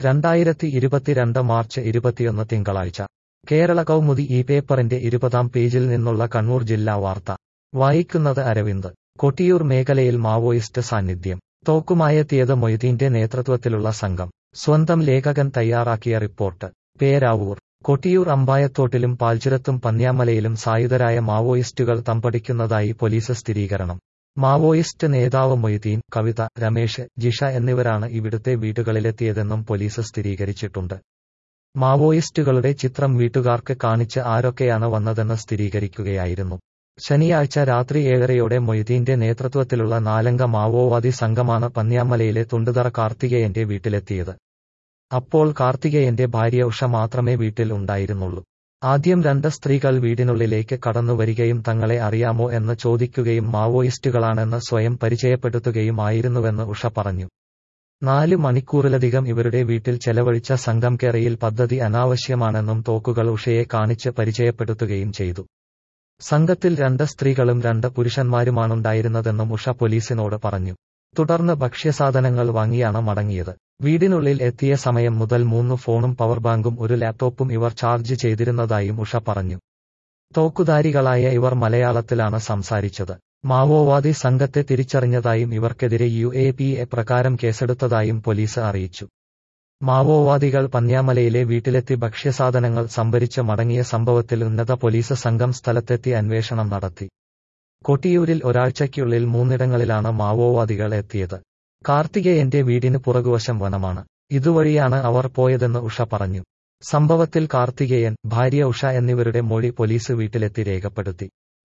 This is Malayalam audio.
രണ്ടായിരത്തി ഇരുപത്തിരണ്ട് മാർച്ച് ഇരുപത്തിയൊന്ന് തിങ്കളാഴ്ച കേരള കൗമുദി ഈ പേപ്പറിന്റെ ഇരുപതാം പേജിൽ നിന്നുള്ള കണ്ണൂർ ജില്ലാ വാർത്ത വായിക്കുന്നത് അരവിന്ദ് കൊട്ടിയൂർ മേഖലയിൽ മാവോയിസ്റ്റ് സാന്നിധ്യം തോക്കുമായെത്തിയത് മൊയ്തീന്റെ നേതൃത്വത്തിലുള്ള സംഘം സ്വന്തം ലേഖകൻ തയ്യാറാക്കിയ റിപ്പോർട്ട് പേരാവൂർ കൊട്ടിയൂർ അമ്പായത്തോട്ടിലും പാൽച്ചുരത്തും പന്ന്യാമലയിലും സായുധരായ മാവോയിസ്റ്റുകൾ തമ്പടിക്കുന്നതായി പോലീസ് സ്ഥിരീകരണം മാവോയിസ്റ്റ് നേതാവ് മൊയ്തീൻ കവിത രമേശ് ജിഷ എന്നിവരാണ് ഇവിടുത്തെ വീടുകളിലെത്തിയതെന്നും പോലീസ് സ്ഥിരീകരിച്ചിട്ടുണ്ട് മാവോയിസ്റ്റുകളുടെ ചിത്രം വീട്ടുകാർക്ക് കാണിച്ച് ആരൊക്കെയാണ് വന്നതെന്ന് സ്ഥിരീകരിക്കുകയായിരുന്നു ശനിയാഴ്ച രാത്രി ഏഴരയോടെ മൊയ്തീന്റെ നേതൃത്വത്തിലുള്ള നാലംഗ മാവോവാദി സംഘമാണ് പന്ന്യാമലയിലെ തുണ്ടുതറ കാർത്തികേയന്റെ വീട്ടിലെത്തിയത് അപ്പോൾ കാർത്തികേയന്റെ ഭാര്യ ഉഷ മാത്രമേ വീട്ടിൽ ഉണ്ടായിരുന്നുള്ളൂ ആദ്യം രണ്ട് സ്ത്രീകൾ വീടിനുള്ളിലേക്ക് കടന്നുവരികയും തങ്ങളെ അറിയാമോ എന്ന് ചോദിക്കുകയും മാവോയിസ്റ്റുകളാണെന്ന് സ്വയം പരിചയപ്പെടുത്തുകയും ആയിരുന്നുവെന്ന് ഉഷ പറഞ്ഞു നാല് മണിക്കൂറിലധികം ഇവരുടെ വീട്ടിൽ ചെലവഴിച്ച സംഘം കേരയിൽ പദ്ധതി അനാവശ്യമാണെന്നും തോക്കുകൾ ഉഷയെ കാണിച്ച് പരിചയപ്പെടുത്തുകയും ചെയ്തു സംഘത്തിൽ രണ്ട് സ്ത്രീകളും രണ്ട് പുരുഷന്മാരുമാണുണ്ടായിരുന്നതെന്നും ഉഷ പോലീസിനോട് പറഞ്ഞു തുടർന്ന് ഭക്ഷ്യസാധനങ്ങൾ വാങ്ങിയാണ് മടങ്ങിയത് വീടിനുള്ളിൽ എത്തിയ സമയം മുതൽ മൂന്ന് ഫോണും പവർ ബാങ്കും ഒരു ലാപ്ടോപ്പും ഇവർ ചാർജ് ചെയ്തിരുന്നതായും ഉഷ പറഞ്ഞു തോക്കുധാരികളായ ഇവർ മലയാളത്തിലാണ് സംസാരിച്ചത് മാവോവാദി സംഘത്തെ തിരിച്ചറിഞ്ഞതായും ഇവർക്കെതിരെ യു എ പി എ പ്രകാരം കേസെടുത്തതായും പോലീസ് അറിയിച്ചു മാവോവാദികൾ പന്ന്യാമലയിലെ വീട്ടിലെത്തി ഭക്ഷ്യസാധനങ്ങൾ സംഭരിച്ച് മടങ്ങിയ സംഭവത്തിൽ ഉന്നത പോലീസ് സംഘം സ്ഥലത്തെത്തി അന്വേഷണം നടത്തി കൊട്ടിയൂരിൽ ഒരാഴ്ചയ്ക്കുള്ളിൽ മൂന്നിടങ്ങളിലാണ് മാവോവാദികൾ എത്തിയത് കാർത്തികേയന്റെ വീടിന് പുറകുവശം വനമാണ് ഇതുവഴിയാണ് അവർ പോയതെന്ന് ഉഷ പറഞ്ഞു സംഭവത്തിൽ കാർത്തികേയൻ ഭാര്യ ഉഷ എന്നിവരുടെ മൊഴി പോലീസ് വീട്ടിലെത്തി രേഖപ്പെടുത്തി